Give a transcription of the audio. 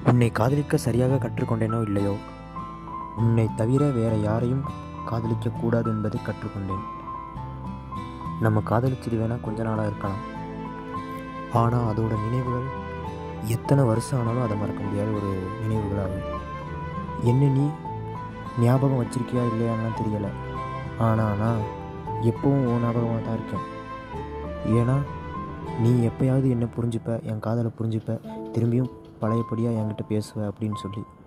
உன்னை காதலிக்க சரியாக கற்றுக்கொண்டேனோ இல்லையோ உன்னை தவிர வேற யாரையும் காதலிக்க கூடாது என்பதை கற்றுக்கொண்டேன் நம்ம காதலிச்சது வேணால் கொஞ்ச நாளாக இருக்கலாம் ஆனால் அதோட நினைவுகள் எத்தனை வருஷம் ஆனாலும் அதை மறக்க முடியாத ஒரு நினைவுகளாகும் என்ன நீ ஞாபகம் வச்சிருக்கியா இல்லையான்னு தெரியலை ஆனால் நான் எப்பவும் உன் ஞாபகமாக தான் இருக்கேன் ஏன்னா நீ எப்பயாவது என்ன புரிஞ்சுப்ப என் காதலை புரிஞ்சுப்ப திரும்பியும் பழையபடியாக என்கிட்ட பேசுவ அப்படின்னு சொல்லி